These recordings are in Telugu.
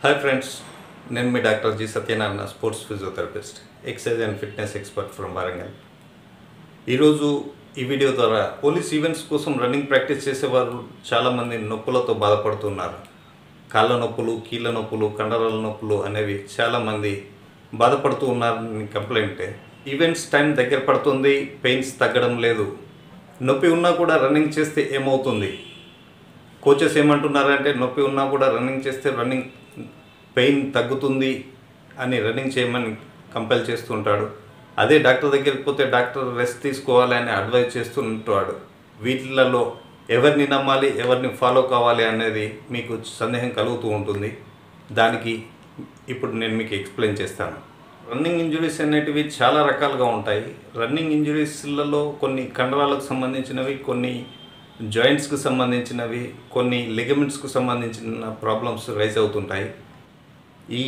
హాయ్ ఫ్రెండ్స్ నేను మీ doctor G Satyanarayana sports physiotherapist exercise and fitness expert from Warangal ఈరోజు ఈ వీడియో ద్వారా పోలీస్ ఈవెంట్స్ కోసం రన్నింగ్ ప్రాక్టీస్ చేసేవారు చాలామంది నొప్పులతో బాధపడుతున్నారు కాళ్ళ నొప్పులు కీళ్ళ నొప్పులు కండరాల నొప్పులు అనేవి చాలామంది బాధపడుతూ ఉన్నారని కంప్లైంట్ ఈవెంట్స్ టైం దగ్గర పడుతుంది పెయిన్స్ తగ్గడం లేదు నొప్పి ఉన్నా కూడా రన్నింగ్ చేస్తే ఏమవుతుంది కోచెస్ ఏమంటున్నారంటే నొప్పి ఉన్నా కూడా రన్నింగ్ చేస్తే రన్నింగ్ పెయిన్ తగ్గుతుంది అని రన్నింగ్ చేయమని కంపెల్ చేస్తుంటాడు అదే డాక్టర్ దగ్గరికి పోతే డాక్టర్ రెస్ట్ తీసుకోవాలి అని అడ్వైజ్ చేస్తుంటాడు వీటిలలో ఎవరిని నమ్మాలి ఎవరిని ఫాలో కావాలి అనేది మీకు సందేహం కలుగుతూ ఉంటుంది దానికి ఇప్పుడు నేను మీకు ఎక్స్ప్లెయిన్ చేస్తాను రన్నింగ్ ఇంజురీస్ అనేటివి చాలా రకాలుగా ఉంటాయి రన్నింగ్ ఇంజురీస్లలో కొన్ని కండరాలకు సంబంధించినవి కొన్ని జాయింట్స్కి సంబంధించినవి కొన్ని లిగమెంట్స్కు సంబంధించిన ప్రాబ్లమ్స్ రైజ్ అవుతుంటాయి ఈ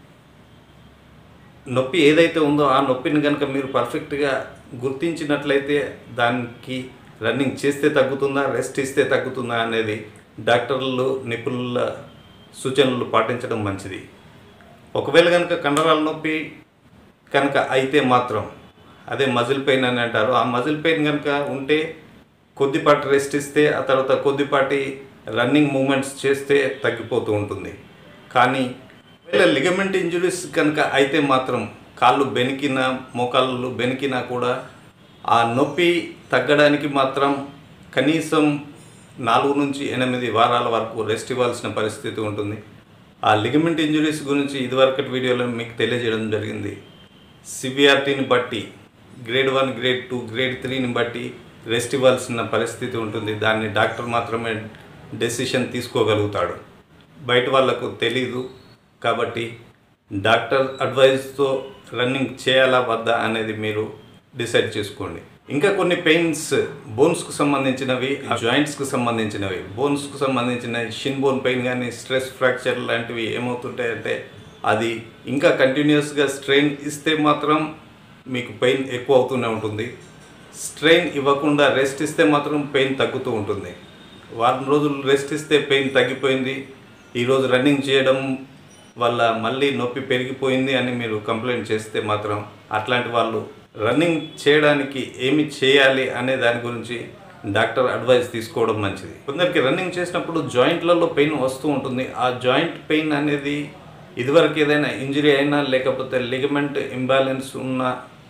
నొప్పి ఏదైతే ఉందో ఆ నొప్పిని కనుక మీరు పర్ఫెక్ట్గా గుర్తించినట్లయితే దానికి రన్నింగ్ చేస్తే తగ్గుతుందా రెస్ట్ ఇస్తే తగ్గుతుందా అనేది డాక్టర్లు నిపుణుల సూచనలు పాటించడం మంచిది ఒకవేళ కనుక కండరాల నొప్పి కనుక అయితే మాత్రం అదే మజిల్ పెయిన్ అని అంటారు ఆ మజిల్ పెయిన్ కనుక ఉంటే కొద్దిపాటి రెస్ట్ ఇస్తే ఆ తర్వాత కొద్దిపాటి రన్నింగ్ మూమెంట్స్ చేస్తే తగ్గిపోతూ ఉంటుంది కానీ ఒకవేళ లిగమెంట్ ఇంజురీస్ కనుక అయితే మాత్రం కాళ్ళు బెనికినా మోకాళ్ళు బెనికినా కూడా ఆ నొప్పి తగ్గడానికి మాత్రం కనీసం నాలుగు నుంచి ఎనిమిది వారాల వరకు రెస్ట్ ఇవ్వాల్సిన పరిస్థితి ఉంటుంది ఆ లిగమెంట్ ఇంజురీస్ గురించి ఇదివరకటి వీడియోలో మీకు తెలియజేయడం జరిగింది సివియారిటీని బట్టి grade one grade two grade త్రీని బట్టి రెస్ట్ ఇవ్వాల్సిన పరిస్థితి ఉంటుంది దాన్ని డాక్టర్ మాత్రమే డెసిషన్ తీసుకోగలుగుతాడు బయట వాళ్ళకు తెలీదు కాబట్టి డాక్టర్ అడ్వైస్తో రన్నింగ్ చేయాలా వద్దా అనేది మీరు డిసైడ్ చేసుకోండి ఇంకా కొన్ని పెయిన్స్ బోన్స్కు సంబంధించినవి జాయింట్స్కు సంబంధించినవి బోన్స్కు సంబంధించిన షిన్ బోన్ పెయిన్ కానీ స్ట్రెస్ ఫ్రాక్చర్ లాంటివి ఏమవుతుంటాయంటే అది ఇంకా కంటిన్యూస్గా స్ట్రెయిన్ ఇస్తే మాత్రం మీకు పెయిన్ ఎక్కువ అవుతూనే ఉంటుంది స్ట్రెయిన్ ఇవ్వకుండా రెస్ట్ ఇస్తే మాత్రం పెయిన్ తగ్గుతూ ఉంటుంది వారం రోజులు రెస్ట్ ఇస్తే పెయిన్ తగ్గిపోయింది ఈరోజు రన్నింగ్ చేయడం వల్ల మళ్ళీ నొప్పి పెరిగిపోయింది అని మీరు కంప్లైంట్ చేస్తే మాత్రం అట్లాంటి వాళ్ళు రన్నింగ్ చేయడానికి ఏమి చేయాలి అనే దాని గురించి డాక్టర్ అడ్వైస్ తీసుకోవడం మంచిది కొందరికి రన్నింగ్ చేసినప్పుడు జాయింట్లలో పెయిన్ వస్తూ ఉంటుంది ఆ జాయింట్ పెయిన్ అనేది ఇదివరకు ఏదైనా ఇంజరీ అయినా లేకపోతే లిగమెంట్ ఇంబ్యాలెన్స్ ఉన్న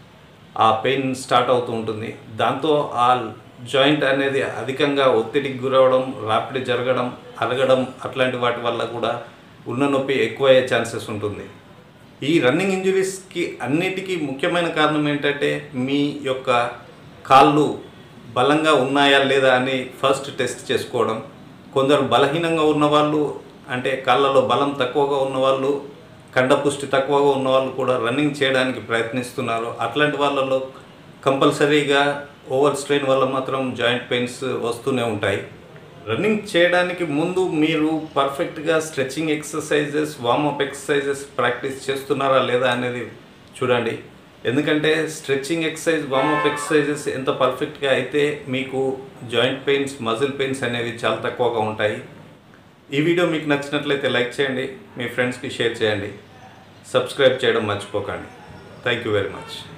ఆ పెయిన్ స్టార్ట్ అవుతూ ఉంటుంది దాంతో ఆ జాయింట్ అనేది అధికంగా ఒత్తిడికి గురవడం రాపిడి జరగడం అరగడం అట్లాంటి వాటి వల్ల కూడా ఉన్న నొప్పి ఎక్కువ అయ్యే ఛాన్సెస్ ఉంటుంది ఈ రన్నింగ్ ఇంజురీస్కి అన్నిటికీ ముఖ్యమైన కారణం ఏంటంటే మీ యొక్క కాళ్ళు బలంగా ఉన్నాయా లేదా అని ఫస్ట్ టెస్ట్ చేసుకోవడం కొందరు బలహీనంగా ఉన్నవాళ్ళు అంటే కాళ్ళలో బలం తక్కువగా ఉన్నవాళ్ళు కండపుష్టి తక్కువగా ఉన్న వాళ్ళు కూడా రన్నింగ్ చేయడానికి ప్రయత్నిస్తున్నారు అట్లాంటి వాళ్ళలో కంపల్సరీగా ఓవర్ స్ట్రెయిన్ వల్ల మాత్రం జాయింట్ పెయిన్స్ వస్తూనే ఉంటాయి రన్నింగ్ చేయడానికి ముందు మీరు పర్ఫెక్ట్గా stretching exercises warm up exercises practice చేస్తున్నారా లేదా అనేది చూడండి ఎందుకంటే స్ట్రెచ్చింగ్ ఎక్సర్సైజ్ వార్మప్ ఎక్సర్సైజెస్ ఎంత పర్ఫెక్ట్గా అయితే మీకు జాయింట్ పెయిన్స్ మజిల్ పెయిన్స్ అనేవి చాలా తక్కువగా ఉంటాయి ఈ వీడియో మీకు నచ్చినట్లయితే లైక్ చేయండి మీ ఫ్రెండ్స్కి షేర్ చేయండి సబ్స్క్రైబ్ చేయడం మర్చిపోకండి థ్యాంక్ యూ వెరీ మచ్